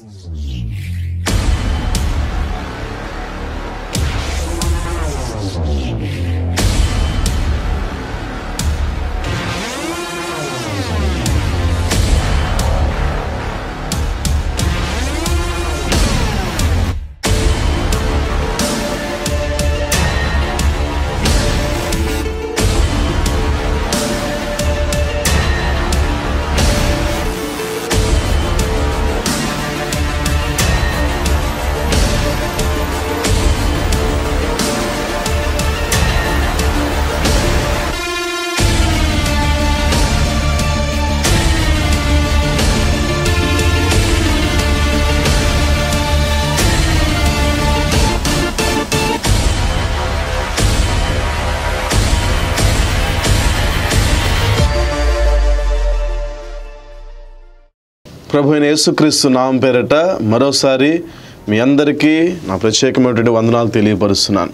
ప్రభు అయిన యేసుక్రీస్తు నామం పేరట మరోసారి మీ అందరికీ నా ప్రత్యేకమైనటువంటి వందనాలు తెలియపరుస్తున్నాను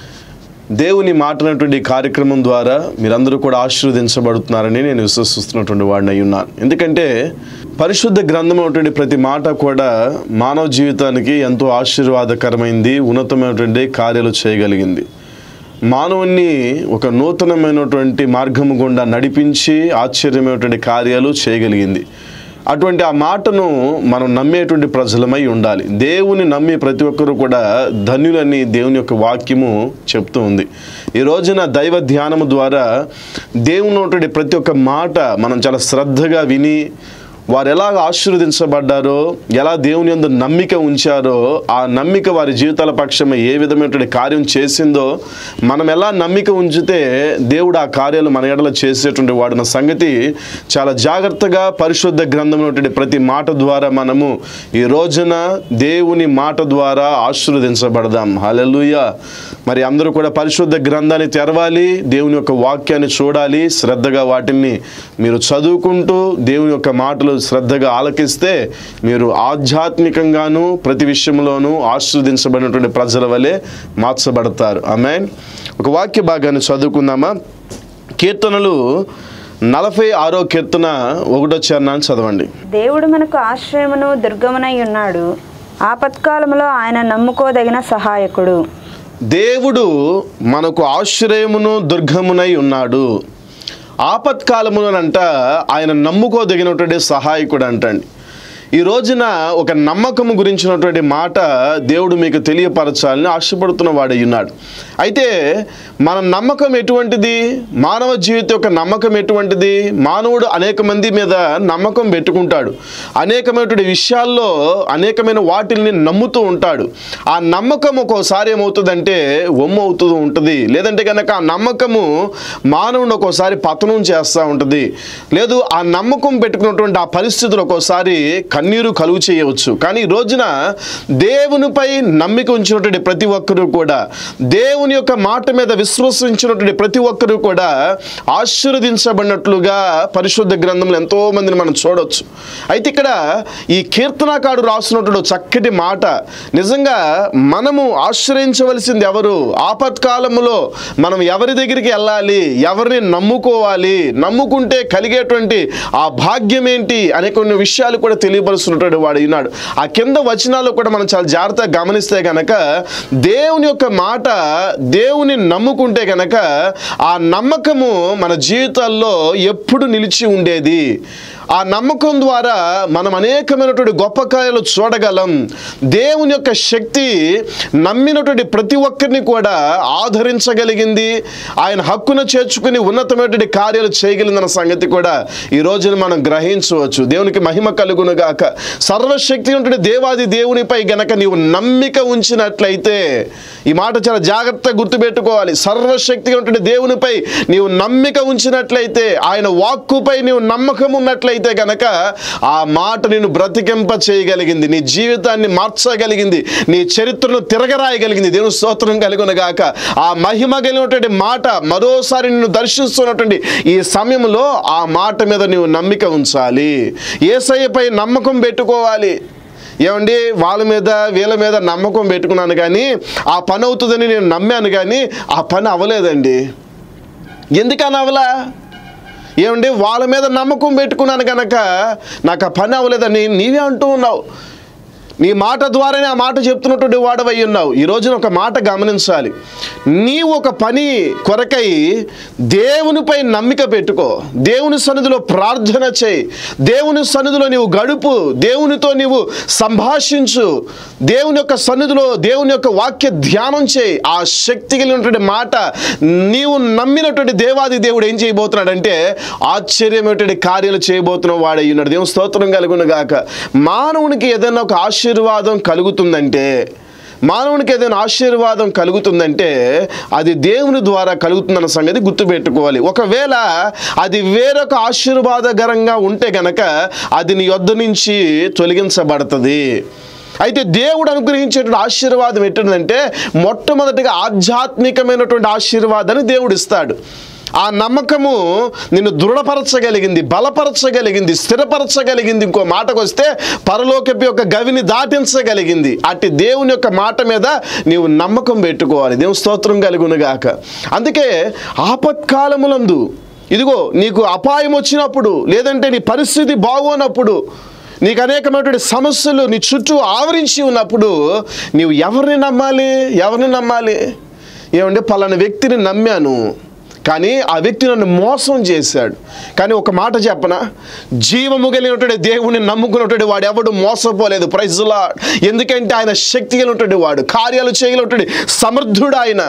దేవుని మాటనటువంటి ఈ కార్యక్రమం ద్వారా మీరందరూ కూడా ఆశీర్వదించబడుతున్నారని నేను విశ్వసిస్తున్నటువంటి వాడిని అయి ఉన్నాను ఎందుకంటే పరిశుద్ధ గ్రంథం అనేటువంటి ప్రతి మాట కూడా మానవ జీవితానికి ఎంతో ఆశీర్వాదకరమైంది ఉన్నతమైనటువంటి కార్యాలు చేయగలిగింది మానవుణ్ణి ఒక నూతనమైనటువంటి మార్గము గుండా నడిపించి ఆశ్చర్యమైనటువంటి కార్యాలు చేయగలిగింది అటువంటి ఆ మాటను మనం నమ్మేటువంటి ప్రజలమై ఉండాలి దేవుని నమ్మే ప్రతి ఒక్కరూ కూడా ధన్యులని దేవుని యొక్క వాక్యము చెప్తూ ఉంది ఈ రోజున దైవ ధ్యానము ద్వారా దేవుని ఉన్నటువంటి ప్రతి ఒక్క మాట మనం చాలా శ్రద్ధగా విని వారు ఎలా ఆశీర్వదించబడ్డారో ఎలా దేవుని యందు నమ్మిక ఉంచారో ఆ నమ్మిక వారి జీవితాల పక్షమే ఏ విధమైనటువంటి కార్యం చేసిందో మనం ఎలా నమ్మిక ఉంచితే దేవుడు ఆ కార్యాలు మన ఎడల చేసేటువంటి వాడిన సంగతి చాలా జాగ్రత్తగా పరిశుద్ధ గ్రంథంలోటువంటి ప్రతి మాట ద్వారా మనము ఈ రోజున దేవుని మాట ద్వారా ఆశీర్వదించబడదాం హల్లెలూయా మరి అందరూ కూడా పరిశుద్ధ గ్రంథాన్ని తెరవాలి దేవుని యొక్క వాక్యాన్ని చూడాలి శ్రద్ధగా వాటిని మీరు చదువుకుంటూ దేవుని యొక్క మాటలు శ్రద్ధగా ఆలకిస్తే మీరు ఆధ్యాత్మికంగాను ప్రతి విషయంలోనూ ఆశీర్వదించబడినటువంటి ప్రజల వలె మార్చబడతారు ఆమె ఒక వాక్య భాగాన్ని చదువుకుందామా కీర్తనలు నలభై ఆరో కీర్తన ఒకటో చరణాన్ని చదవండి దేవుడు మనకు ఆశ్రయమును దుర్గమునై ఉన్నాడు ఆపత్కాలములో ఆయన నమ్ముకోదగిన సహాయకుడు దేవుడు మనకు ఆశ్రయమును దుర్గమునై ఉన్నాడు ఆపత్కాలమునంట ఆయన నమ్ముకోదగినటువంటి సహాయకుడు అంటండి ఈ రోజున ఒక నమ్మకము గురించినటువంటి మాట దేవుడు మీకు తెలియపరచాలని ఆశపడుతున్న వాడై ఉన్నాడు అయితే మన నమ్మకం ఎటువంటిది మానవ జీవితం యొక్క నమ్మకం ఎటువంటిది మానవుడు అనేక మంది మీద నమ్మకం పెట్టుకుంటాడు అనేకమైనటువంటి విషయాల్లో అనేకమైన వాటిల్ని నమ్ముతూ ఉంటాడు ఆ నమ్మకం ఒక్కోసారి ఏమవుతుందంటే ఒమ్ము అవుతూ ఉంటుంది లేదంటే కనుక ఆ నమ్మకము మానవుని ఒక్కోసారి పతనం చేస్తూ ఉంటుంది లేదు ఆ నమ్మకం పెట్టుకున్నటువంటి ఆ పరిస్థితులు ఒక్కోసారి కన్నీరు కలుగు చేయవచ్చు కానీ ఈ రోజున దేవునిపై నమ్మిక ఉంచినటువంటి ప్రతి ఒక్కరూ కూడా దేవుని యొక్క మాట మీద విశ్వసించినటువంటి ప్రతి ఒక్కరూ కూడా ఆశీర్వదించబడినట్లుగా పరిశుద్ధ గ్రంథంలో ఎంతో మందిని మనం చూడవచ్చు అయితే ఇక్కడ ఈ కీర్తనకాడు రాసినటువంటి చక్కటి మాట నిజంగా మనము ఆశ్రయించవలసింది ఎవరు ఆపత్కాలములో మనం ఎవరి దగ్గరికి వెళ్ళాలి ఎవరిని నమ్ముకోవాలి నమ్ముకుంటే కలిగేటువంటి ఆ భాగ్యం ఏంటి అనే కొన్ని విషయాలు కూడా తెలియపరుస్తున్నటువంటి వాడు ఉన్నాడు ఆ కింద వచనాలు కూడా మనం చాలా జాగ్రత్తగా గమనిస్తే గనక దేవుని యొక్క మాట దేవుని నమ్ముకుంటే గనక ఆ నమ్మకము మన జీవితాల్లో ఎప్పుడు నిలిచి ఉండేది ఆ నమ్మకం ద్వారా మనం అనేకమైనటువంటి గొప్ప కార్యాలు చూడగలం దేవుని యొక్క శక్తి నమ్మినటువంటి ప్రతి ఒక్కరిని కూడా ఆదరించగలిగింది ఆయన హక్కును చేర్చుకుని ఉన్నతమైనటువంటి కార్యాలు చేయగలిగిందన్న సంగతి కూడా ఈ రోజున మనం గ్రహించవచ్చు దేవునికి మహిమ కలుగును గాక సర్వశక్తి ఉంటే దేవాది దేవునిపై గనక నీవు నమ్మిక ఉంచినట్లయితే ఈ మాట చాలా జాగ్రత్తగా గుర్తుపెట్టుకోవాలి సర్వశక్తి ఉంటే దేవునిపై నీవు నమ్మిక ఉంచినట్లయితే ఆయన వాక్కుపై నీవు నమ్మకం ఉన్నట్లయితే గనక ఆ మాట నిన్ను బ్రతికింప చేయగలిగింది నీ జీవితాన్ని మార్చగలిగింది నీ చరిత్రను తిరగరాయగలిగింది దేవుని స్తోత్రం కలుగునగాక ఆ మహిమ కలిగినటువంటి మాట మరోసారి నిన్ను దర్శిస్తున్నటువంటి ఈ సమయంలో ఆ మాట మీద నీవు నమ్మిక ఉంచాలి ఏసయ్యపై నమ్మకం పెట్టుకోవాలి ఏమండి వాళ్ళ మీద వీళ్ళ మీద నమ్మకం పెట్టుకున్నాను కానీ ఆ పని అవుతుందని నేను నమ్మాను కానీ ఆ పని అవ్వలేదండి ఎందుకని అవలా ఏమండి వాళ్ళ మీద నమ్మకం పెట్టుకున్నాను కనుక నాకు ఆ పని అవ్వలేదని నీవే అంటూ ఉన్నావు నీ మాట ద్వారానే ఆ మాట చెప్తున్నటువంటి వాడవై ఉన్నావు ఈ రోజున ఒక మాట గమనించాలి నీవు ఒక పని కొరకై దేవునిపై నమ్మిక పెట్టుకో దేవుని సన్నిధిలో ప్రార్థన చేయి దేవుని సన్నిధిలో నీవు గడుపు దేవునితో నీవు సంభాషించు దేవుని యొక్క సన్నిధిలో దేవుని యొక్క వాక్య ధ్యానం చేయి ఆ శక్తి కలిగినటువంటి మాట నీవు నమ్మినటువంటి దేవాది దేవుడు ఏం చేయబోతున్నాడంటే ఆశ్చర్యమైనటువంటి కార్యాలు చేయబోతున్న వాడై ఉన్నాడు దేవుని స్తోత్రం కలుగును గాక మానవునికి ఏదైనా ఒక ఆశీర్వాదం కలుగుతుందంటే మానవునికి ఏదైనా ఆశీర్వాదం కలుగుతుందంటే అది దేవుని ద్వారా కలుగుతుందన్న సంగతి గుర్తుపెట్టుకోవాలి ఒకవేళ అది వేరొక ఆశీర్వాదకరంగా ఉంటే గనక అది నీ యొద్ద నుంచి తొలగించబడుతుంది అయితే దేవుడు అనుగ్రహించేటువంటి ఆశీర్వాదం ఎట్టిందంటే మొట్టమొదటిగా ఆధ్యాత్మికమైనటువంటి ఆశీర్వాదాన్ని దేవుడు ఇస్తాడు ఆ నమ్మకము నిన్ను దృఢపరచగలిగింది బలపరచగలిగింది స్థిరపరచగలిగింది ఇంకో మాటకు వస్తే పరలోకపు యొక్క గవిని దాటించగలిగింది అట్టి దేవుని యొక్క మాట మీద నీవు నమ్మకం పెట్టుకోవాలి దేవుని స్తోత్రం కలుగునుగాక అందుకే ఆపత్కాలములందు ఇదిగో నీకు అపాయం వచ్చినప్పుడు లేదంటే నీ పరిస్థితి బాగోనప్పుడు నీకు అనేకమైనటువంటి సమస్యలు నీ చుట్టూ ఆవరించి ఉన్నప్పుడు నీవు ఎవరిని నమ్మాలి ఎవరిని నమ్మాలి ఏమంటే పలానా వ్యక్తిని నమ్మాను కానీ ఆ వ్యక్తి నన్ను మోసం చేశాడు కానీ ఒక మాట చెప్పనా జీవము కలిగినటువంటి దేవుని నమ్ముకున్నటువంటి వాడు ఎవడు మోసపోలేదు ప్రైజులా ఎందుకంటే ఆయన శక్తి కలిగినటువంటి వాడు కార్యాలు చేయగలిగినటువంటి సమర్థుడు ఆయన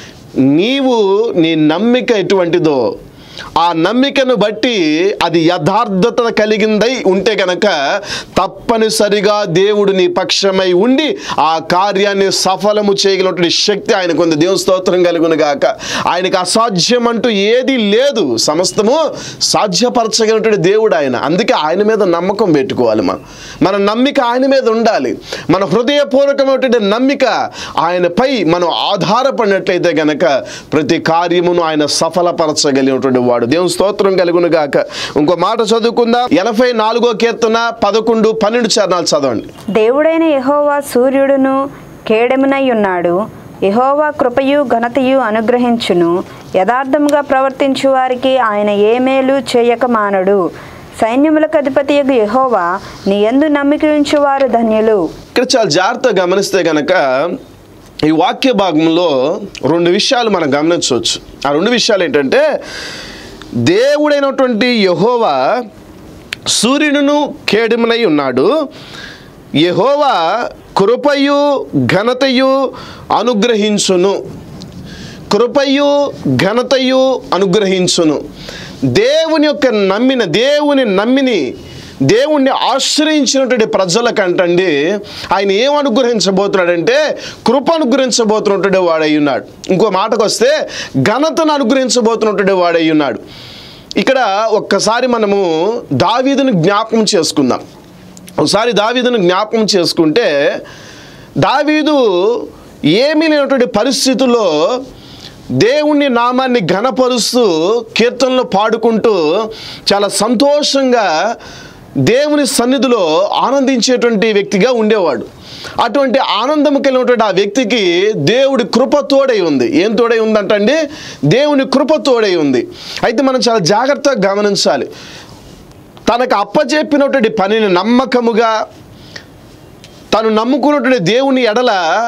నీవు నీ నమ్మిక ఎటువంటిదో ఆ నమ్మికను బట్టి అది యథార్థత కలిగిందై ఉంటే గనక తప్పనిసరిగా దేవుడు నీ పక్షమై ఉండి ఆ కార్యాన్ని సఫలము చేయగలిగినటువంటి శక్తి ఆయనకు ఉంది దేవుని స్తోత్రం కలుగును గాక ఆయనకు అసాధ్యం అంటూ ఏది లేదు సమస్తము సాధ్యపరచగలిగినటువంటి దేవుడు ఆయన అందుకే ఆయన మీద నమ్మకం పెట్టుకోవాలి మనం మన నమ్మిక ఆయన మీద ఉండాలి మన హృదయపూర్వకమైనటువంటి నమ్మిక ఆయనపై మనం ఆధారపడినట్లయితే గనక ప్రతి కార్యమును ఆయన సఫలపరచగలిగినటువంటి వాడు దేవుని స్తోత్రం కలుగును గాక ఇంకో మాట చదువుకుందాం ఎనభై నాలుగో కీర్తన పదకొండు పన్నెండు చరణాలు చదవండి దేవుడైన యెహోవా సూర్యుడును కేడెమునై ఉన్నాడు యెహోవా కృపయు ఘనతయు అనుగ్రహించును యథార్థముగా ప్రవర్తించు వారికి ఆయన ఏ మేలు చేయక మానడు సైన్యములకు అధిపతి యెహోవా నీ యందు నమ్మిక ఉంచువారు ధన్యులు ఇక్కడ చాలా జాగ్రత్తగా గమనిస్తే గనక ఈ వాక్య భాగంలో రెండు విషయాలు మనం గమనించవచ్చు ఆ రెండు విషయాలు ఏంటంటే దేవుడైనటువంటి యహోవా సూర్యుడును కేడుమునై ఉన్నాడు యహోవా కృపయు ఘనతయు అనుగ్రహించును కృపయు ఘనతయు అనుగ్రహించును దేవుని యొక్క నమ్మిన దేవుని నమ్మిని దేవుణ్ణి ఆశ్రయించినటువంటి ప్రజలకంటండి ఆయన ఏం అనుగ్రహించబోతున్నాడంటే కృప అనుగ్రహించబోతున్నటువంటి వాడై ఉన్నాడు ఇంకో మాటకు వస్తే ఘనతను అనుగ్రహించబోతున్నటువంటి వాడై ఉన్నాడు ఇక్కడ ఒక్కసారి మనము దావీదును జ్ఞాపకం చేసుకుందాం ఒకసారి దావీదును జ్ఞాపకం చేసుకుంటే దావీదు ఏమీ లేనటువంటి పరిస్థితుల్లో దేవుని నామాన్ని ఘనపరుస్తూ కీర్తనలు పాడుకుంటూ చాలా సంతోషంగా దేవుని సన్నిధిలో ఆనందించేటువంటి వ్యక్తిగా ఉండేవాడు అటువంటి ఆనందం కలిగినటువంటి ఆ వ్యక్తికి దేవుడి కృప తోడై ఉంది ఏం తోడై ఉందంటండి దేవుని కృప తోడై ఉంది అయితే మనం చాలా జాగ్రత్తగా గమనించాలి తనకు అప్పచెప్పినటువంటి పనిని నమ్మకముగా తను నమ్ముకున్నటువంటి దేవుని ఎడల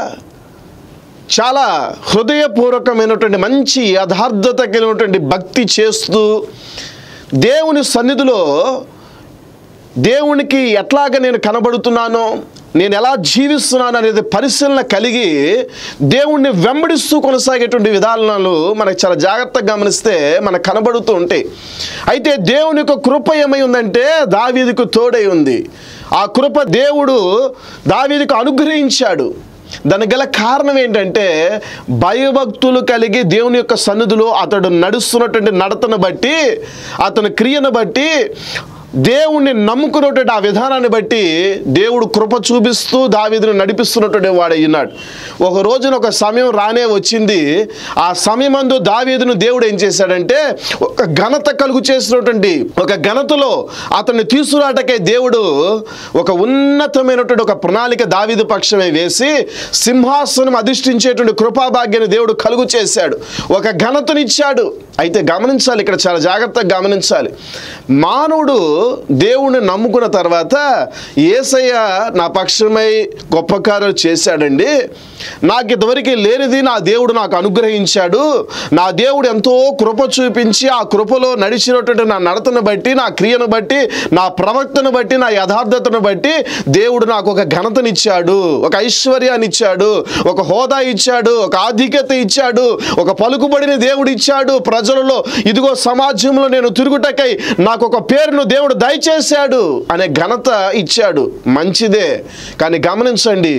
చాలా హృదయపూర్వకమైనటువంటి మంచి యథార్థత కలిగినటువంటి భక్తి చేస్తూ దేవుని సన్నిధిలో దేవునికి ఎట్లాగ నేను కనబడుతున్నానో నేను ఎలా జీవిస్తున్నాను అనేది పరిశీలన కలిగి దేవుణ్ణి వెంబడిస్తూ కొనసాగేటువంటి విధానాలు మనకు చాలా జాగ్రత్తగా గమనిస్తే మనకు కనబడుతూ ఉంటాయి అయితే దేవుని యొక్క కృప ఏమై ఉందంటే దావీదుకు తోడై ఉంది ఆ కృప దేవుడు దావీదుకు అనుగ్రహించాడు దానికి గల కారణం ఏంటంటే భయభక్తులు కలిగి దేవుని యొక్క సన్నిధిలో అతడు నడుస్తున్నటువంటి నడతను బట్టి అతని క్రియను బట్టి దేవుణ్ణి నమ్ముకున్నటువంటి ఆ విధానాన్ని బట్టి దేవుడు కృప చూపిస్తూ దావీదును నడిపిస్తున్నటువంటి వాడై ఉన్నాడు ఒక రోజున ఒక సమయం రానే వచ్చింది ఆ సమయమందు దావీదును దేవుడు ఏం చేశాడంటే ఒక ఘనత కలుగు చేసినటువంటి ఒక ఘనతలో అతన్ని తీసుకురాటకే దేవుడు ఒక ఉన్నతమైనటువంటి ఒక ప్రణాళిక దావీదు పక్షమే వేసి సింహాసనం అధిష్ఠించేటువంటి కృపాభాగ్యాన్ని దేవుడు కలుగు చేశాడు ఒక ఘనతనిచ్చాడు అయితే గమనించాలి ఇక్కడ చాలా జాగ్రత్తగా గమనించాలి మానవుడు దేవుణ్ణి నమ్ముకున్న తర్వాత ఏసయ్య నా పక్షమై గొప్ప కార్యాలు చేశాడండి నాకు ఇంతవరకు లేనిది నా దేవుడు నాకు అనుగ్రహించాడు నా దేవుడు ఎంతో కృప చూపించి ఆ కృపలో నడిచినటువంటి నా నడతను బట్టి నా క్రియను బట్టి నా ప్రవక్తను బట్టి నా యథార్థతను బట్టి దేవుడు నాకు ఒక ఘనతనిచ్చాడు ఒక ఐశ్వర్యాన్ని ఇచ్చాడు ఒక హోదా ఇచ్చాడు ఒక ఆధిక్యత ఇచ్చాడు ఒక పలుకుబడిన దేవుడు ఇచ్చాడు ప్రజలలో ఇదిగో సమాజంలో నేను తిరుగుటకై నాకు ఒక పేరును దేవుడు దయచేశాడు అనే ఘనత ఇచ్చాడు మంచిదే కానీ గమనించండి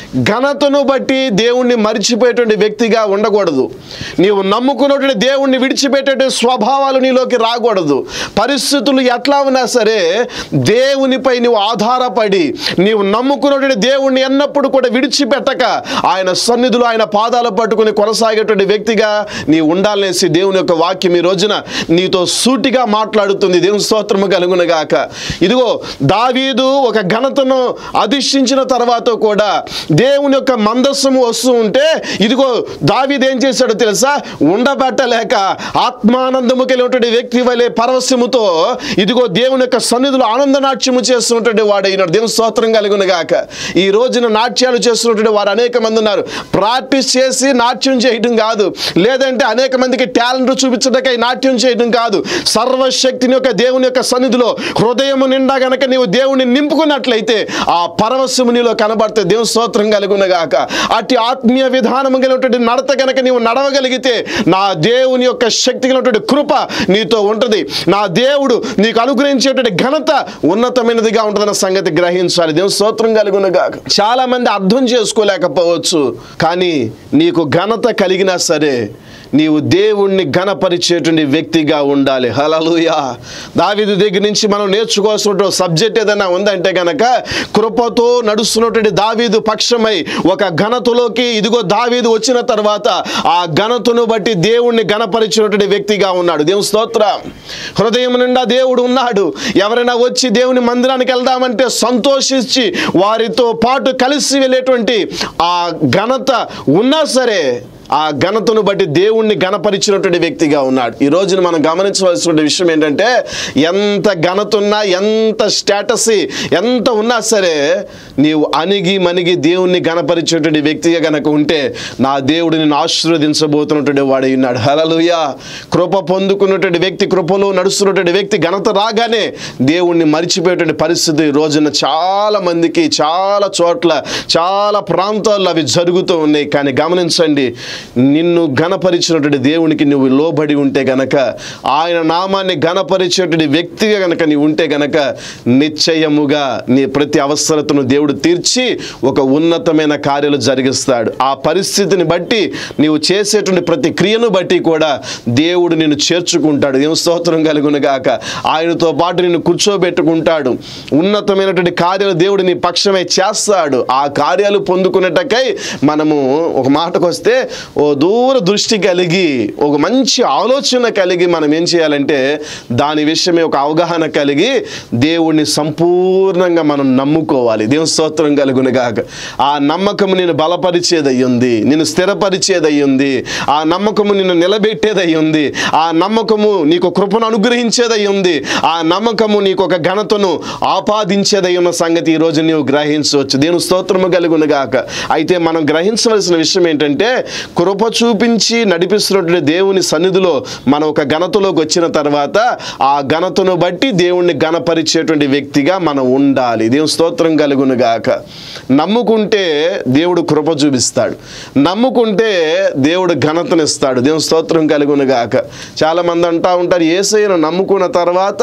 ఘనతను బట్టి దేవుణ్ణి మరిచిపోయేటువంటి వ్యక్తిగా ఉండకూడదు నీవు నమ్ముకున్నటువంటి దేవుణ్ణి విడిచిపెట్టేటువంటి స్వభావాలు నీలోకి రాకూడదు పరిస్థితులు ఎట్లా ఉన్నా సరే దేవునిపై నీవు ఆధారపడి నీవు నమ్ముకున్నటువంటి దేవుణ్ణి ఎన్నప్పుడు కూడా విడిచిపెట్టక ఆయన సన్నిధులు ఆయన పాదాలు పట్టుకుని కొనసాగేటువంటి వ్యక్తిగా నీ ఉండాలనేసి దేవుని యొక్క వాక్యం ఈ రోజున నీతో సూటిగా మాట్లాడుతుంది దేవుని స్తోత్రము కలుగునగాక ఇదిగో దావీదు ఒక ఘనతను అధిష్ఠించిన తర్వాత కూడా దేవుని యొక్క మందస్సము వస్తూ ఉంటే ఇదిగో దావీదు ఏం చేశాడో తెలుసా ఉండబట్టలేక ఆత్మానందము కలిగినటువంటి వ్యక్తి వలె పరవశముతో ఇదిగో దేవుని యొక్క సన్నిధిలో ఆనంద నాట్యము చేస్తున్నటువంటి వాడైనాడు దేవుని స్తోత్రం కలుగునగాక ఈ రోజున నాట్యాలు చేస్తున్నటువంటి వారు అనేక మంది ఉన్నారు ప్రాక్టీస్ చేసి నాట్యం చేయడం కాదు లేదంటే అనేక మందికి టాలెంట్ చూపించడానికై నాట్యం చేయడం కాదు సర్వశక్తిని యొక్క దేవుని యొక్క సన్నిధిలో హృదయము నిండా గనక నీవు దేవుని నింపుకున్నట్లయితే ఆ పరవశము నీలో కనబడితే దేవుని స్తోత్రం కలుగునగాక అట్టి ఆత్మీయ విధానము కలిగినటువంటి నడత గనక నీవు నడవగలిగితే నా దేవుని యొక్క శక్తి కలిగినటువంటి కృప నీతో ఉంటుంది నా దేవుడు నీకు అనుగ్రహించేటువంటి ఘనత ఉన్నతమైనదిగా ఉంటుందన్న సంగతి గ్రహించాలి దేవుని స్తోత్రం కలుగునగాక చాలా మంది అర్థం చేసుకోలేకపోవచ్చు కానీ నీకు ఘనత కలిగినా సరే నీవు దేవుణ్ణి ఘనపరిచేటువంటి వ్యక్తిగా ఉండాలి హలలుయా దావిది దగ్గర నుంచి మనం నేర్చుకోవాల్సిన సబ్జెక్ట్ ఏదైనా ఉందంటే గనక కృపతో నడుస్తున్నటువంటి దావీదు పక్షమై ఒక ఘనతలోకి ఇదిగో దావీదు వచ్చిన తర్వాత ఆ ఘనతను బట్టి దేవుణ్ణి ఘనపరిచినటువంటి వ్యక్తిగా ఉన్నాడు దేవుని స్తోత్ర హృదయం నిండా దేవుడు ఉన్నాడు ఎవరైనా వచ్చి దేవుని మందిరానికి వెళ్దామంటే సంతోషించి వారితో పాటు కలిసి వెళ్ళేటువంటి ఆ ఘనత ఉన్నా సరే ఆ ఘనతను బట్టి దేవుణ్ణి ఘనపరిచినటువంటి వ్యక్తిగా ఉన్నాడు ఈ రోజున మనం గమనించవలసిన విషయం ఏంటంటే ఎంత ఘనత ఉన్నా ఎంత స్టేటస్ ఎంత ఉన్నా సరే నీవు అణిగి మణిగి దేవుణ్ణి ఘనపరిచేటువంటి వ్యక్తిగా గనక ఉంటే నా దేవుడు నిన్ను ఆశీర్వదించబోతున్నటువంటి వాడై ఉన్నాడు హలలుయ కృప పొందుకున్నటువంటి వ్యక్తి కృపలో నడుస్తున్నటువంటి వ్యక్తి ఘనత రాగానే దేవుణ్ణి మరిచిపోయేటువంటి పరిస్థితి ఈ రోజున చాలా మందికి చాలా చోట్ల చాలా ప్రాంతాల్లో అవి జరుగుతూ ఉన్నాయి కానీ గమనించండి నిన్ను ఘనపరిచినటువంటి దేవునికి నువ్వు లోబడి ఉంటే గనక ఆయన నామాన్ని ఘనపరిచేటువంటి వ్యక్తిగా గనక నీవు ఉంటే గనక నిశ్చయముగా నీ ప్రతి అవసరతను దేవుడు తీర్చి ఒక ఉన్నతమైన కార్యాలు జరిగిస్తాడు ఆ పరిస్థితిని బట్టి నీవు చేసేటువంటి ప్రతి క్రియను బట్టి కూడా దేవుడు నిన్ను చేర్చుకుంటాడు ఏం స్తోత్రం కలుగునుగాక ఆయనతో పాటు నిన్ను కూర్చోబెట్టుకుంటాడు ఉన్నతమైనటువంటి కార్యాలు దేవుడు నీ పక్షమే చేస్తాడు ఆ కార్యాలు పొందుకునేటకై మనము ఒక మాటకు వస్తే ఓ దూర దృష్టి కలిగి ఒక మంచి ఆలోచన కలిగి మనం ఏం చేయాలంటే దాని విషయమే ఒక అవగాహన కలిగి దేవుణ్ణి సంపూర్ణంగా మనం నమ్ముకోవాలి దేవుని స్తోత్రం కలుగునుగాక ఆ నమ్మకము నేను బలపరిచేదయ్యింది నేను స్థిరపరిచేదయ్యింది ఆ నమ్మకము నిన్ను నిలబెట్టేదయ్యింది ఆ నమ్మకము నీకు కృపను అనుగ్రహించేదయ్యింది ఆ నమ్మకము నీకు ఒక ఘనతను ఆపాదించేదై ఉన్న సంగతి ఈ రోజు నీవు గ్రహించవచ్చు దేవుని స్తోత్రము కలుగునుగాక అయితే మనం గ్రహించవలసిన విషయం ఏంటంటే కృప చూపించి నడిపిస్తున్నటువంటి దేవుని సన్నిధిలో మనం ఒక ఘనతలోకి వచ్చిన తర్వాత ఆ ఘనతను బట్టి దేవుణ్ణి ఘనపరిచేటువంటి వ్యక్తిగా మనం ఉండాలి దేవుని స్తోత్రం కలుగునుగాక నమ్ముకుంటే దేవుడు కృప చూపిస్తాడు నమ్ముకుంటే దేవుడు ఘనతనిస్తాడు దేవుని స్తోత్రం కలుగునుగాక చాలామంది అంటా ఉంటారు ఏసైను నమ్ముకున్న తర్వాత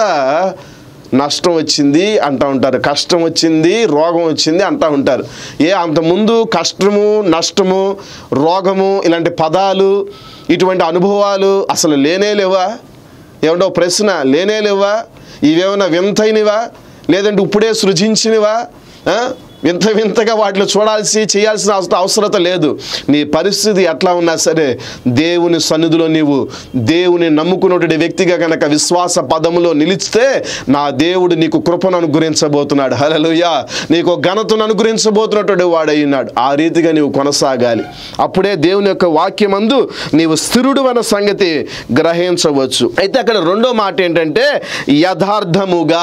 నష్టం వచ్చింది అంటూ ఉంటారు కష్టం వచ్చింది రోగం వచ్చింది అంటూ ఉంటారు ఏ అంతకుముందు కష్టము నష్టము రోగము ఇలాంటి పదాలు ఇటువంటి అనుభవాలు అసలు లేనే లేవా ఏమంటో ప్రశ్న లేనే లేవా ఇవేమైనా వింతైనవా లేదంటే ఇప్పుడే సృజించినవా ఆ? వింత వింతగా వాటిలో చూడాల్సి చేయాల్సిన అవస- అవసరత లేదు నీ పరిస్థితి ఎట్లా ఉన్నా సరే దేవుని సన్నిధిలో నీవు దేవుని నమ్ముకున్నటువంటి వ్యక్తిగా కనుక విశ్వాస పదములో నిలిస్తే నా దేవుడు నీకు కృపను అనుగ్రహించబోతున్నాడు హలలుయా నీకు ఘనతను అనుగ్రహించబోతున్నటువంటి వాడయ్యున్నాడు ఆ రీతిగా నీవు కొనసాగాలి అప్పుడే దేవుని యొక్క వాక్యమందు నీవు స్థిరుడు అన్న సంగతి గ్రహించవచ్చు అయితే అక్కడ రెండో మాట ఏంటంటే యథార్థముగా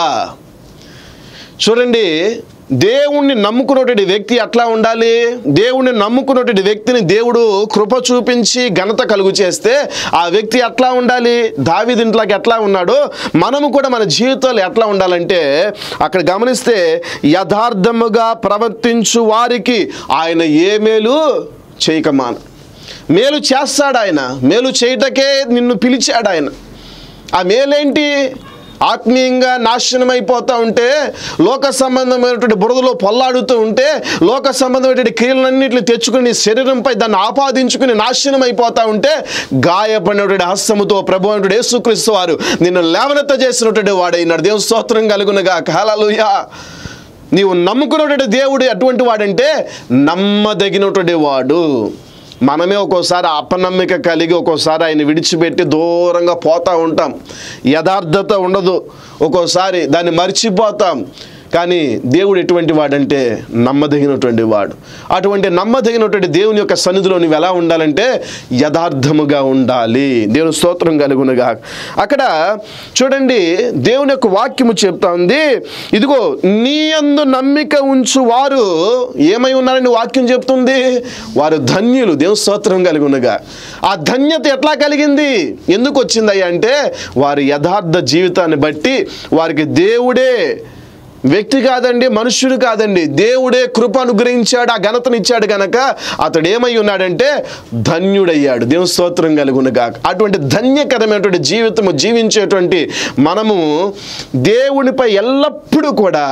చూడండి దేవుణ్ణి నమ్ముకున్నటువంటి వ్యక్తి ఎట్లా ఉండాలి దేవుణ్ణి నమ్ముకున్నటువంటి వ్యక్తిని దేవుడు కృప చూపించి ఘనత కలుగు చేస్తే ఆ వ్యక్తి ఎట్లా ఉండాలి దావిదింట్లోకి ఎట్లా ఉన్నాడో మనము కూడా మన జీవితాలు ఎట్లా ఉండాలంటే అక్కడ గమనిస్తే యథార్థముగా ప్రవర్తించు వారికి ఆయన ఏ మేలు చేయకమాన మేలు చేస్తాడు ఆయన మేలు చేయటకే నిన్ను పిలిచాడు ఆయన ఆ మేలేంటి ఆత్మీయంగా నాశనం అయిపోతూ ఉంటే లోక సంబంధమైనటువంటి బురదలో పొల్లాడుతూ ఉంటే లోక సంబంధమైనటువంటి క్రియలన్నింటిని తెచ్చుకుని నీ శరీరంపై దాన్ని ఆపాదించుకుని నాశనం అయిపోతూ ఉంటే గాయపడినటువంటి హస్తముతో ప్రభు అయినటువంటి యేసుక్రీస్తు వారు నిన్ను లేవనెత్త చేసినటువంటి వాడైనాడు దేవుని స్తోత్రం కలుగునగా కాలలుయా నీవు నమ్ముకున్నటువంటి దేవుడు ఎటువంటి వాడంటే నమ్మదగినటువంటి వాడు మనమే ఒక్కోసారి అపనమ్మిక కలిగి ఒక్కోసారి ఆయన విడిచిపెట్టి దూరంగా పోతూ ఉంటాం యథార్థత ఉండదు ఒక్కోసారి దాన్ని మర్చిపోతాం కానీ దేవుడు ఎటువంటి వాడంటే నమ్మదగినటువంటి వాడు అటువంటి నమ్మదగినటువంటి దేవుని యొక్క సన్నిధిలో నువ్వు ఎలా ఉండాలంటే యథార్థముగా ఉండాలి దేవుని స్తోత్రం కలుగునుగా అక్కడ చూడండి దేవుని యొక్క వాక్యము చెప్తా ఉంది ఇదిగో నీ అందు నమ్మిక ఉంచు వారు ఏమై ఉన్నారని వాక్యం చెప్తుంది వారు ధన్యులు దేవుని స్తోత్రం కలుగునుగా ఆ ధన్యత ఎట్లా కలిగింది ఎందుకు వచ్చిందయ్యా అంటే వారి యథార్థ జీవితాన్ని బట్టి వారికి దేవుడే వ్యక్తి కాదండి మనుష్యుడు కాదండి దేవుడే కృప అనుగ్రహించాడు ఆ ఘనతను ఇచ్చాడు గనక అతడు ఏమై ఉన్నాడంటే ధన్యుడయ్యాడు దేవుని స్తోత్రం కలుగునుగా అటువంటి ధన్యకరమైనటువంటి జీవితము జీవించేటువంటి మనము దేవునిపై ఎల్లప్పుడూ కూడా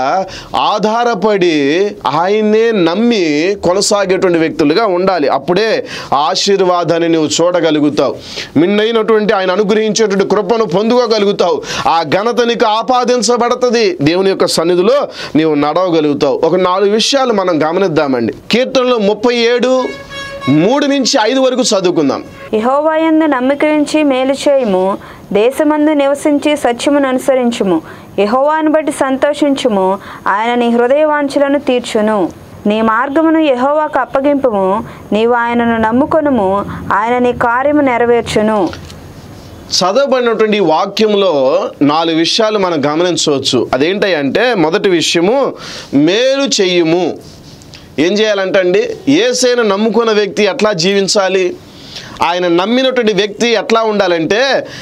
ఆధారపడి ఆయన్నే నమ్మి కొనసాగేటువంటి వ్యక్తులుగా ఉండాలి అప్పుడే ఆ ఆశీర్వాదాన్ని నువ్వు చూడగలుగుతావు మిన్నైనటువంటి ఆయన అనుగ్రహించేటువంటి కృపను పొందుకోగలుగుతావు ఆ ఘనత నీకు ఆపాదించబడుతుంది దేవుని యొక్క సన్నిధిలో నీవు నడవగలుగుతావు ఒక నాలుగు విషయాలు మనం గమనిద్దామండి కీర్తనలో ముప్పై ఏడు మూడు నుంచి ఐదు వరకు చదువుకుందాం యహోవాయందు నమ్మిక ఉంచి మేలు చేయుము దేశమందు నివసించి సత్యమును అనుసరించుము యహోవాను బట్టి సంతోషించుము ఆయన నీ హృదయ వాంఛలను తీర్చును నీ మార్గమును యహోవాకు అప్పగింపుము నీవు ఆయనను నమ్ముకొనుము ఆయన నీ కార్యము నెరవేర్చును చదవబడినటువంటి ఈ వాక్యంలో నాలుగు విషయాలు మనం గమనించవచ్చు అదేంటంటే మొదటి విషయము మేలు చెయ్యుము ఏం చేయాలంటే అండి ఏసైనా నమ్ముకున్న వ్యక్తి ఎట్లా జీవించాలి ఆయన నమ్మినటువంటి వ్యక్తి ఎట్లా ఉండాలంటే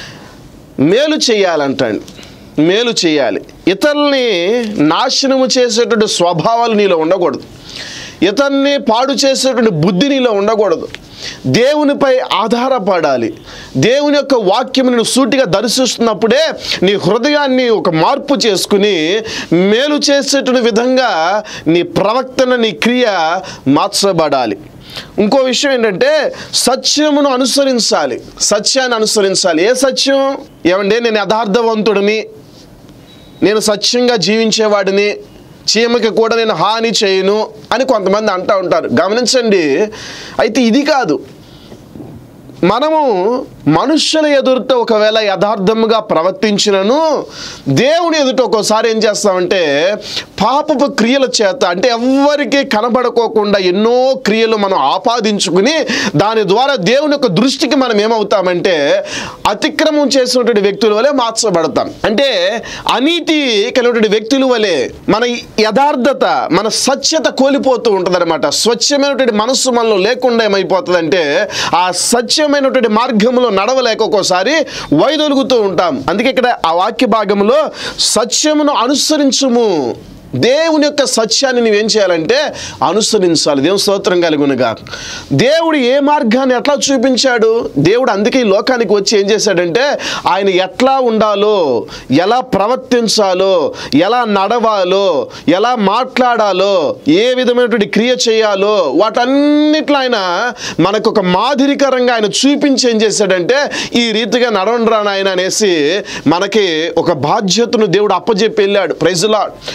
మేలు చేయాలంటండి మేలు చేయాలి ఇతరుల్ని నాశనము చేసేటువంటి స్వభావాలు నీలో ఉండకూడదు ఇతన్ని పాడు చేసేటువంటి బుద్ధి నీలో ఉండకూడదు దేవునిపై ఆధారపడాలి దేవుని యొక్క వాక్యం నువ్వు సూటిగా దర్శిస్తున్నప్పుడే నీ హృదయాన్ని ఒక మార్పు చేసుకుని మేలు చేసేటువంటి విధంగా నీ ప్రవర్తన నీ క్రియ మార్చబడాలి ఇంకో విషయం ఏంటంటే సత్యమును అనుసరించాలి సత్యాన్ని అనుసరించాలి ఏ సత్యం ఏమంటే నేను యథార్థవంతుడిని నేను సత్యంగా జీవించేవాడిని చీమకి కూడా నేను హాని చేయను అని కొంతమంది అంటూ ఉంటారు గమనించండి అయితే ఇది కాదు మనము మనుష్యుల ఎదుట ఒకవేళ యథార్థముగా ప్రవర్తించినను దేవుని ఎదుట ఒక్కోసారి ఏం చేస్తామంటే పాపపు క్రియల చేత అంటే ఎవ్వరికీ కనబడుకోకుండా ఎన్నో క్రియలు మనం ఆపాదించుకుని దాని ద్వారా దేవుని యొక్క దృష్టికి మనం ఏమవుతామంటే అతిక్రమం చేసినటువంటి వ్యక్తుల వలె మార్చబడతాం అంటే అనీతి కలిగినటువంటి వ్యక్తుల వలె మన యథార్థత మన సత్యత కోల్పోతూ ఉంటుందన్నమాట స్వచ్ఛమైనటువంటి మనస్సు మనలో లేకుండా ఏమైపోతుందంటే ఆ సత్యమైనటువంటి మార్గంలో నడవలేక ఒక్కోసారి వైదొలుగుతూ ఉంటాం అందుకే ఇక్కడ ఆ వాక్య భాగంలో సత్యమును అనుసరించుము దేవుని యొక్క సత్యాన్ని నువ్వేం చేయాలంటే అనుసరించాలి దేవుని స్తోత్రం కలుగునుగా దేవుడు ఏ మార్గాన్ని ఎట్లా చూపించాడు దేవుడు అందుకే ఈ లోకానికి వచ్చి ఏం చేశాడంటే ఆయన ఎట్లా ఉండాలో ఎలా ప్రవర్తించాలో ఎలా నడవాలో ఎలా మాట్లాడాలో ఏ విధమైనటువంటి క్రియ చేయాలో వాటన్నిట్లో ఆయన మనకు ఒక మాదిరికరంగా ఆయన చూపించి ఏం చేశాడంటే ఈ రీతిగా నడవండి నాయన అనేసి మనకి ఒక బాధ్యతను దేవుడు అప్పజెప్పి వెళ్ళాడు ప్రైజులా ఆ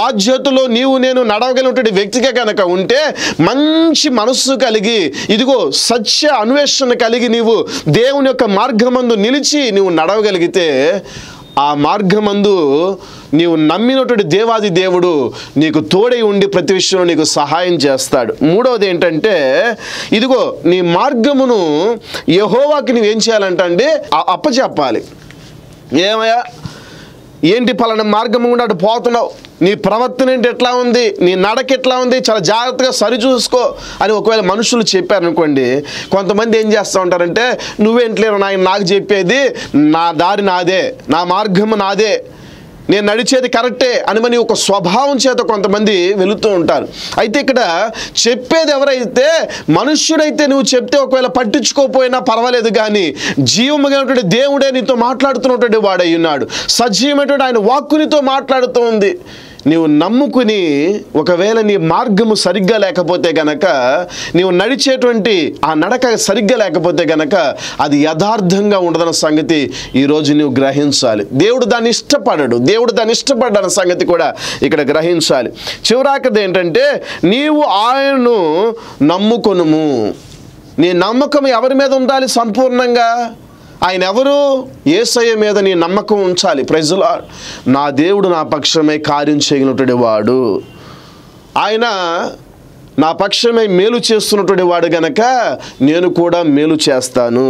బాధ్యతలో నీవు నేను నడవగలిగినటువంటి వ్యక్తిగా కనుక ఉంటే మంచి మనస్సు కలిగి ఇదిగో సత్య అన్వేషణ కలిగి నీవు దేవుని యొక్క మార్గమందు నిలిచి నీవు నడవగలిగితే ఆ మార్గమందు నీవు నమ్మినటువంటి దేవాది దేవుడు నీకు తోడై ఉండి ప్రతి విషయంలో నీకు సహాయం చేస్తాడు మూడవది ఏంటంటే ఇదిగో నీ మార్గమును యహోవాకి నువ్వేం చేయాలంటే అండి అ- అప్పచెప్పాలి ఏమయ్యా ఏంటి పలానా మార్గం గుండా అటు పోతున్నావు నీ ప్రవర్తన ఏంటి ఎట్లా ఉంది నీ నడక ఎట్లా ఉంది చాలా జాగ్రత్తగా సరి చూసుకో అని ఒకవేళ మనుషులు చెప్పారనుకోండి కొంతమంది ఏం చేస్తూ ఉంటారంటే నువ్వేంట్లేరు నాయన నాకు చెప్పేది నా దారి నాదే నా మార్గము నాదే నేను నడిచేది కరెక్టే అని మరి ఒక స్వభావం చేత కొంతమంది వెళుతూ ఉంటారు అయితే ఇక్కడ చెప్పేది ఎవరైతే మనుష్యుడైతే నువ్వు చెప్తే ఒకవేళ పట్టించుకోకపోయినా పర్వాలేదు కానీ జీవమైనటువంటి దేవుడే నీతో మాట్లాడుతున్నటువంటి వాడై ఉన్నాడు సజీవమైనటువంటి ఆయన వాక్కు నీతో మాట్లాడుతూ ఉంది నీవు నమ్ముకుని ఒకవేళ నీ మార్గము సరిగ్గా లేకపోతే గనక నీవు నడిచేటువంటి ఆ నడక సరిగ్గా లేకపోతే గనక అది యథార్థంగా ఉండదన్న సంగతి ఈరోజు నీవు గ్రహించాలి దేవుడు దాన్ని ఇష్టపడడు దేవుడు దాన్ని ఇష్టపడ్డన్న సంగతి కూడా ఇక్కడ గ్రహించాలి చివరాకది ఏంటంటే నీవు ఆయనను నమ్ముకొనుము నీ నమ్మకం ఎవరి మీద ఉండాలి సంపూర్ణంగా ఆయన ఎవరు ఏసయ్య మీద నీ నమ్మకం ఉంచాలి ప్రజల నా దేవుడు నా పక్షమే కార్యం చేయనటువంటి వాడు ఆయన నా పక్షమే మేలు చేస్తున్నటువంటి వాడు గనక నేను కూడా మేలు చేస్తాను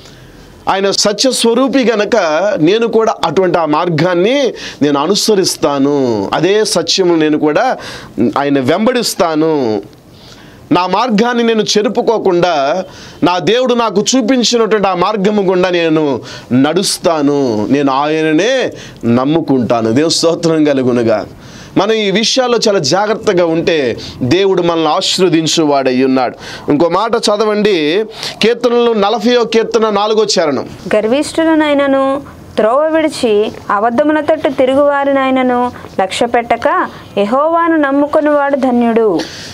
ఆయన సత్య స్వరూపి గనక నేను కూడా అటువంటి ఆ మార్గాన్ని నేను అనుసరిస్తాను అదే సత్యము నేను కూడా ఆయన వెంబడిస్తాను నా మార్గాన్ని నేను చెరుపుకోకుండా నా దేవుడు నాకు చూపించినటువంటి ఆ మార్గము గుండా నేను నడుస్తాను నేను ఆయననే నమ్ముకుంటాను దేవు స్తోత్రం కలుగునుగా మనం ఈ విషయాల్లో చాలా జాగ్రత్తగా ఉంటే దేవుడు మనల్ని ఆశీర్వదించు వాడై ఉన్నాడు ఇంకో మాట చదవండి కీర్తనలు నలభయో కీర్తన నాలుగో చరణం గర్విష్ఠులనైనను త్రోవ విడిచి అబద్ధముల తట్టు తిరుగువారినైనను లక్ష్య పెట్టక యెహోవాను నమ్ముకునివాడు ధన్యుడు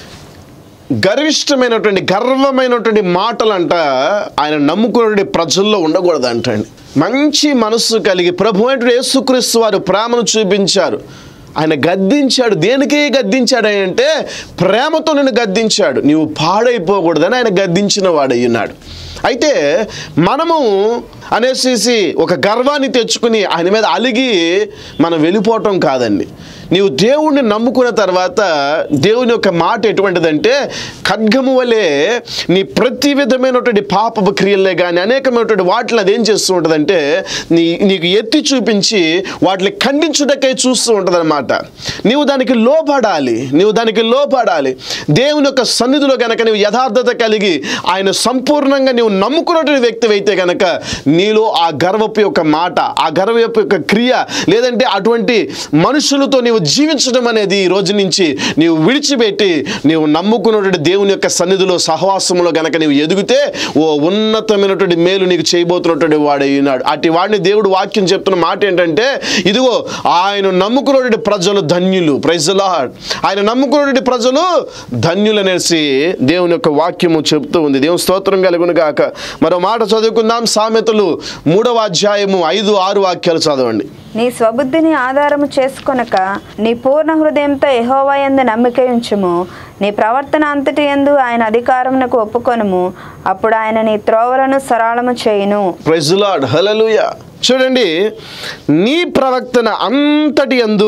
గర్విష్టమైనటువంటి గర్వమైనటువంటి మాటలంట ఆయన నమ్ముకున్నటువంటి ప్రజల్లో ఉండకూడదు అంటండి మంచి మనస్సు కలిగి ప్రభు అయినటువంటి యేసుక్రీస్తు వారు ప్రేమను చూపించారు ఆయన గద్దించాడు దేనికి గద్దించాడు అని అంటే ప్రేమతో నిన్ను గద్దించాడు నీవు పాడైపోకూడదని ఆయన గద్దించిన వాడయ్యున్నాడు అయితే మనము అనేసి ఒక గర్వాన్ని తెచ్చుకుని ఆయన మీద అలిగి మనం వెళ్ళిపోవటం కాదండి నీవు దేవుణ్ణి నమ్ముకున్న తర్వాత దేవుని యొక్క మాట ఎటువంటిదంటే ఖడ్గము వలె నీ ప్రతి విధమైనటువంటి పాపపు క్రియలే కానీ అనేకమైనటువంటి వాటిని అదేం చేస్తూ ఉంటుందంటే నీ నీకు ఎత్తి చూపించి వాటిని ఖండించుటకై చూస్తూ ఉంటుందన్నమాట నీవు దానికి లోపడాలి నీవు దానికి లోపడాలి దేవుని యొక్క సన్నిధిలో గనక నీవు యథార్థత కలిగి ఆయన సంపూర్ణంగా నీవు నమ్ముకున్నటువంటి వ్యక్తి అయితే గనక నీలో ఆ గర్వపు యొక్క మాట ఆ గర్వపు యొక్క క్రియ లేదంటే అటువంటి మనుషులతో నీవు జీవించడం అనేది ఈ రోజు నుంచి నీవు విడిచిపెట్టి నీవు నమ్ముకున్నటువంటి దేవుని యొక్క సన్నిధిలో సహవాసంలో గనక నీవు ఎదిగితే ఓ ఉన్నతమైనటువంటి మేలు నీకు చేయబోతున్నటువంటి వాడే ఉన్నాడు అటు వాడిని దేవుడు వాక్యం చెప్తున్న మాట ఏంటంటే ఇదిగో ఆయన నమ్ముకున్నటువంటి ప్రజలు ధన్యులు ప్రజలా ఆయన నమ్ముకున్నటువంటి ప్రజలు ధన్యులనేసి దేవుని యొక్క వాక్యము చెప్తూ ఉంది దేవుని స్తోత్రం కలుగును గాక మరో మాట చదువుకుందాం సామెతలు మూడవ అధ్యాయము ఐదు ఆరు వాక్యాలు చదవండి నీ స్వబుద్ధిని ఆధారము చేసుకొనక నీ పూర్ణ హృదయంతో యెహోవా యందు నమ్మిక ఉంచుము నీ ప్రవర్తన అంతటి యందు ఆయన అధికారమునకు ఒప్పుకొనుము అప్పుడు ఆయన నీ త్రోవలను సరళము చేయును ప్రెజులాడ్ హలలుయ చూడండి నీ ప్రవక్తన అంతటి అందు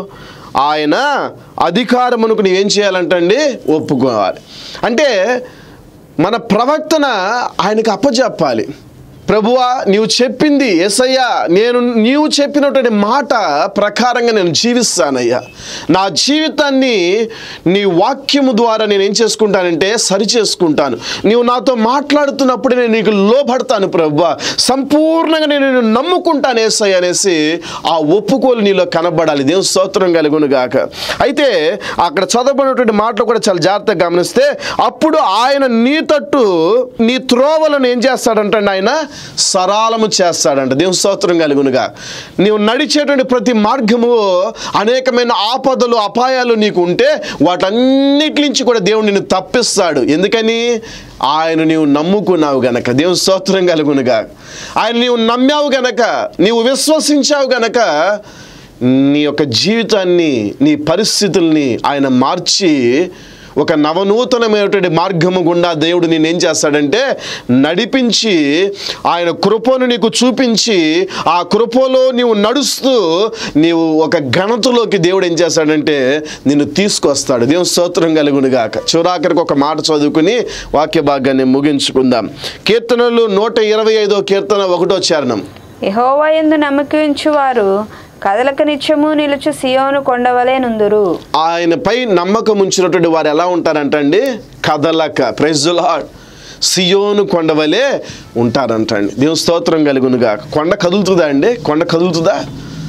ఆయన అధికారమునకు నీవేం చేయాలంటండి ఒప్పుకోవాలి అంటే మన ప్రవక్తన ఆయనకు అప్పచెప్పాలి ప్రభువా నీవు చెప్పింది ఎసయ్యా నేను నీవు చెప్పినటువంటి మాట ప్రకారంగా నేను జీవిస్తానయ్యా నా జీవితాన్ని నీ వాక్యము ద్వారా నేను ఏం చేసుకుంటానంటే సరి చేసుకుంటాను నీవు నాతో మాట్లాడుతున్నప్పుడు నేను నీకు లోబడతాను ప్రభువా సంపూర్ణంగా నేను నిన్ను నమ్ముకుంటాను ఏసయ్య అనేసి ఆ ఒప్పుకోలు నీలో కనబడాలి దేవుని స్తోత్రం కలుగును గాక అయితే అక్కడ చదవబడినటువంటి మాటలు కూడా చాలా జాగ్రత్తగా గమనిస్తే అప్పుడు ఆయన నీ తట్టు నీ త్రోవలను ఏం చేస్తాడంటే ఆయన సరాలము చేస్తాడంట దేవుని స్తోత్రం కలుగునుగా నీవు నడిచేటువంటి ప్రతి మార్గము అనేకమైన ఆపదలు అపాయాలు నీకు ఉంటే వాటన్నిటి నుంచి కూడా దేవుడు నిన్ను తప్పిస్తాడు ఎందుకని ఆయన నీవు నమ్ముకున్నావు గనక దేవుని స్తోత్రం కలుగునుగా ఆయన నీవు నమ్మావు గనక నీవు విశ్వసించావు గనక నీ యొక్క జీవితాన్ని నీ పరిస్థితుల్ని ఆయన మార్చి ఒక నవనూతనమైనటువంటి మార్గము గుండా దేవుడు నేను ఏం చేస్తాడంటే నడిపించి ఆయన కృపను నీకు చూపించి ఆ కృపలో నీవు నడుస్తూ నీవు ఒక ఘనతలోకి దేవుడు ఏం చేస్తాడంటే నిన్ను తీసుకొస్తాడు దేవుని స్తోత్రం కలుగును గాక చివరాఖరికి ఒక మాట చదువుకుని వాక్య భాగాన్ని ముగించుకుందాం కీర్తనలు నూట ఇరవై ఐదో కీర్తన ఒకటో చరణం యెహోవా యందు నమ్మకించువారు కదలక నిత్యము నిలుచు సియోను కొండవలే నుందురు ఆయనపై నమ్మకం ఉంచినటువంటి వారు ఎలా ఉంటారంటండి కదలక ప్రెజులాడ్ సియోను కొండవలే ఉంటారంటండి దేవుని స్తోత్రం కలుగునుగా కొండ కదులుతుందా అండి కొండ కదులుతుందా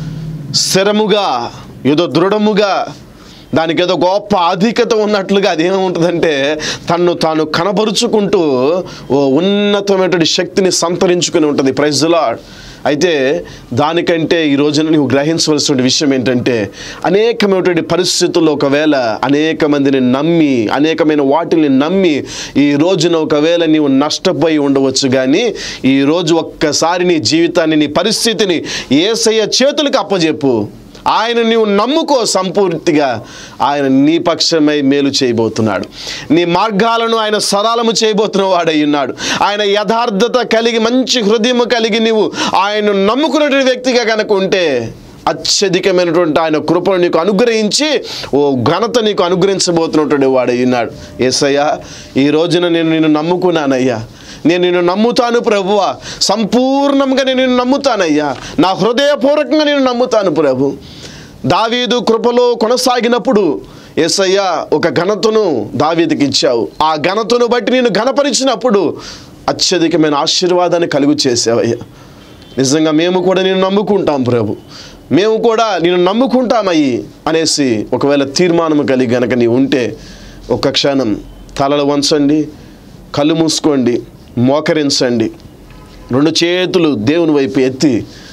స్థిరముగా ఏదో దృఢముగా దానికి ఏదో గొప్ప ఆధిక్యత ఉన్నట్లుగా అదేముంటుందంటే తన్ను తాను కనబరుచుకుంటూ ఓ ఉన్నతమైనటువంటి శక్తిని సంతరించుకుని ఉంటుంది ప్రైజులాడ్ అయితే దానికంటే ఈ రోజున నువ్వు గ్రహించవలసిన విషయం ఏంటంటే అనేకమైనటువంటి పరిస్థితుల్లో ఒకవేళ అనేక మందిని నమ్మి అనేకమైన వాటిని నమ్మి ఈ రోజున ఒకవేళ నీవు నష్టపోయి ఉండవచ్చు కానీ ఈ రోజు ఒక్కసారి నీ జీవితాన్ని నీ పరిస్థితిని ఏసయ్య చేతులకు అప్పజెప్పు ఆయన నీవు నమ్ముకో సంపూర్తిగా ఆయన నీ పక్షమై మేలు చేయబోతున్నాడు నీ మార్గాలను ఆయన సరళము చేయబోతున్న వాడై ఉన్నాడు ఆయన యథార్థత కలిగి మంచి హృదయము కలిగి నీవు ఆయన నమ్ముకున్నటువంటి వ్యక్తిగా కనుక ఉంటే అత్యధికమైనటువంటి ఆయన కృపను నీకు అనుగ్రహించి ఓ ఘనత నీకు అనుగ్రహించబోతున్నటువంటి వాడై ఉన్నాడు ఏసయ్యా ఈ రోజున నేను నిన్ను నమ్ముకున్నానయ్యా నేను నిన్ను నమ్ముతాను ప్రభువా సంపూర్ణంగా నేను నిన్ను నమ్ముతానయ్యా నా హృదయపూర్వకంగా నేను నమ్ముతాను ప్రభు దావీదు కృపలో కొనసాగినప్పుడు ఏసయ్య ఒక ఘనతను దావీదుకి ఇచ్చావు ఆ ఘనతను బట్టి నేను ఘనపరిచినప్పుడు అత్యధికమైన ఆశీర్వాదాన్ని కలుగు చేసావయ్యా నిజంగా మేము కూడా నేను నమ్ముకుంటాం ప్రభు మేము కూడా నేను నమ్ముకుంటామయ్యి అనేసి ఒకవేళ తీర్మానం కలిగి గనక నీ ఉంటే ఒక్క క్షణం తలలు వంచండి కళ్ళు మూసుకోండి మోకరించండి రెండు చేతులు దేవుని వైపు ఎత్తి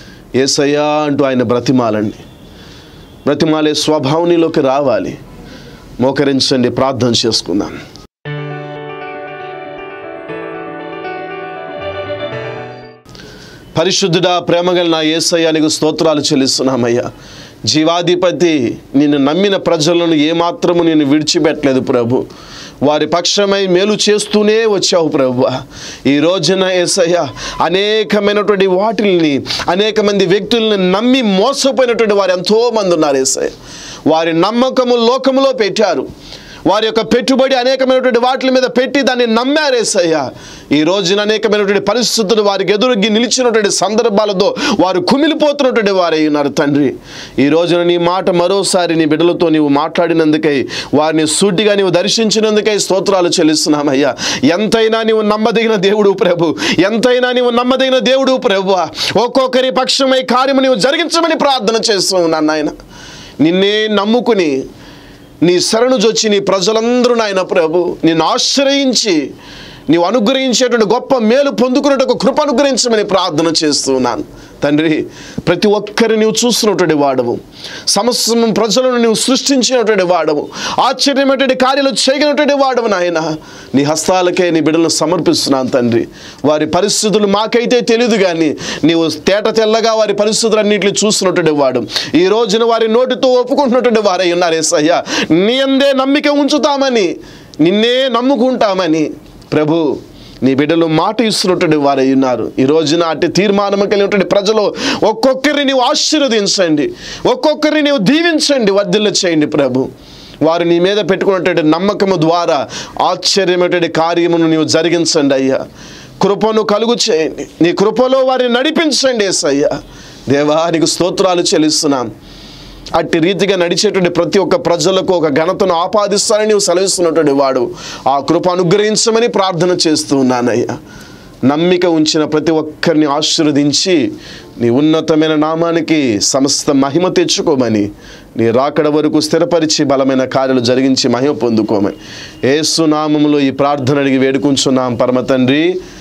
ఏసయ్యా అంటూ ఆయన బ్రతిమాలండి బ్రతిమాలే స్వభావనిలోకి రావాలి మోకరించండి ప్రార్థన చేసుకుందాం పరిశుద్ధుడా ప్రేమగల నా ఏసయ్యానికి స్తోత్రాలు చెల్లిస్తున్నామయ్యా జీవాధిపతి నిన్ను నమ్మిన ప్రజలను ఏమాత్రము నేను విడిచిపెట్టలేదు ప్రభు వారి పక్షమై మేలు చేస్తూనే వచ్చావు ప్రభు ఈ రోజున ఏసయ్య అనేకమైనటువంటి వాటిల్ని అనేక మంది వ్యక్తుల్ని నమ్మి మోసపోయినటువంటి వారు ఎంతోమంది ఉన్నారు ఏసయ్య వారి నమ్మకము లోకములో పెట్టారు వారి యొక్క పెట్టుబడి అనేకమైనటువంటి వాటి మీద పెట్టి దాన్ని నమ్మారేసయ్యా ఈ రోజున అనేకమైనటువంటి పరిస్థితులు వారికి ఎదురుగి నిలిచినటువంటి సందర్భాలతో వారు కుమిలిపోతున్నటువంటి వారై ఉన్నారు తండ్రి ఈ రోజున నీ మాట మరోసారి నీ బిడ్డలతో నీవు మాట్లాడినందుకై వారిని సూటిగా నీవు దర్శించినందుకై స్తోత్రాలు చెల్లిస్తున్నామయ్యా ఎంతైనా నీవు నమ్మదగిన దేవుడు ప్రభు ఎంతైనా నీవు నమ్మదగిన దేవుడు ప్రభు ఒక్కొక్కరి పక్షమై కార్యము నీవు జరిగించమని ప్రార్థన చేస్తూ ఉన్నాను నాయన నిన్నే నమ్ముకుని నీ శరణు జొచ్చి నీ ప్రజలందరూ నాయన ప్రభు నిన్ను ఆశ్రయించి నీవు అనుగ్రహించేటువంటి గొప్ప మేలు పొందుకునేట కృప అనుగ్రహించమని ప్రార్థన చేస్తున్నాను తండ్రి ప్రతి ఒక్కరిని నీవు చూస్తున్నటువంటి వాడవు సమస్తం ప్రజలను నీవు సృష్టించినటువంటి వాడవు ఆశ్చర్యమైనటువంటి కార్యాలు చేయగలిగినటువంటి వాడవు నాయన నీ హస్తాలకే నీ బిడ్డలను సమర్పిస్తున్నాను తండ్రి వారి పరిస్థితులు మాకైతే తెలియదు కానీ నీవు తేట తెల్లగా వారి పరిస్థితులన్నింటినీ చూస్తున్నటువంటి వాడు ఈ రోజున వారి నోటితో ఒప్పుకుంటున్నటువంటి వారై ఉన్నారు ఏసయ్యా నీ అందే నమ్మిక ఉంచుతామని నిన్నే నమ్ముకుంటామని ప్రభు నీ బిడ్డలు మాట ఇస్తున్నటువంటి వారై ఉన్నారు ఈ రోజున అట్టి తీర్మానం కలిగినటువంటి ప్రజలు ఒక్కొక్కరిని నీవు ఆశీర్వదించండి ఒక్కొక్కరిని నీవు దీవించండి వర్ధిల్ల చేయండి ప్రభు వారు నీ మీద పెట్టుకున్నటువంటి నమ్మకము ద్వారా ఆశ్చర్యమైనటువంటి కార్యమును నీవు జరిగించండి అయ్యా కృపను కలుగు చేయండి నీ కృపలో వారిని నడిపించండి ఏసయ్యా దేవా నీకు స్తోత్రాలు చెల్లిస్తున్నాం అట్టి రీతిగా నడిచేటువంటి ప్రతి ఒక్క ప్రజలకు ఒక ఘనతను ఆపాదిస్తానని నీవు సెలవిస్తున్నటువంటి వాడు ఆ కృప అనుగ్రహించమని ప్రార్థన చేస్తూ ఉన్నానయ్యా నమ్మిక ఉంచిన ప్రతి ఒక్కరిని ఆశీర్వదించి నీ ఉన్నతమైన నామానికి సమస్త మహిమ తెచ్చుకోమని నీ రాకడ వరకు స్థిరపరిచి బలమైన కార్యాలు జరిగించి మహిమ పొందుకోమని ఏసు నామములో ఈ ప్రార్థన అడిగి వేడుకుంటున్నాం పరమ తండ్రి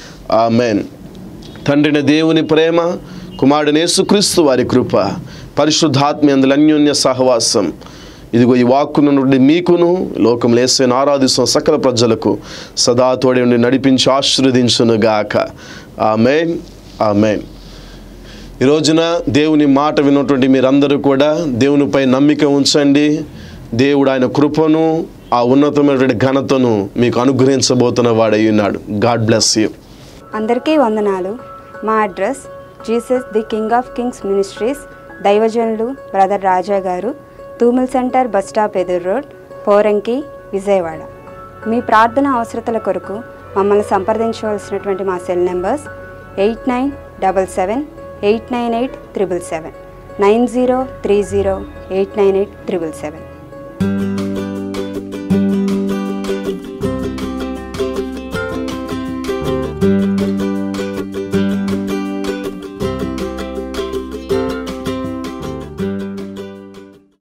ఆమెన్ తండ్రిన దేవుని ప్రేమ కుమారుడు యేసుక్రీస్తు వారి కృప పరిశుద్ధాత్మ అందుల అన్యోన్య సహవాసం ఇదిగో ఈ వాక్కును నుండి మీకును లోకం లేసిన ఆరాధిస్తున్న సకల ప్రజలకు సదా తోడి ఉండి నడిపించి ఆశీర్వదించును గాక ఆమెన్ ఆమెన్ ఈ రోజున దేవుని మాట విన్నటువంటి మీరందరూ కూడా దేవునిపై నమ్మిక ఉంచండి దేవుడు ఆయన కృపను ఆ ఉన్నతమైనటువంటి ఘనతను మీకు అనుగ్రహించబోతున్న వాడై ఉన్నాడు గాడ్ బ్లెస్ యూ అందరికీ వందనాలు మా address Jesus the king of kings ministries దైవజనులు బ్రదర్ రాజా గారు తూమిల్ సెంటర్ బస్ స్టాప్ ఎదురు రోడ్ పోరంకి విజయవాడ మీ ప్రార్థన అవసరతల కొరకు మమ్మల్ని సంప్రదించవలసినటువంటి మా cell numbers eight nine double seven eight nine eight triple seven nine zero three zero eight nine eight triple seven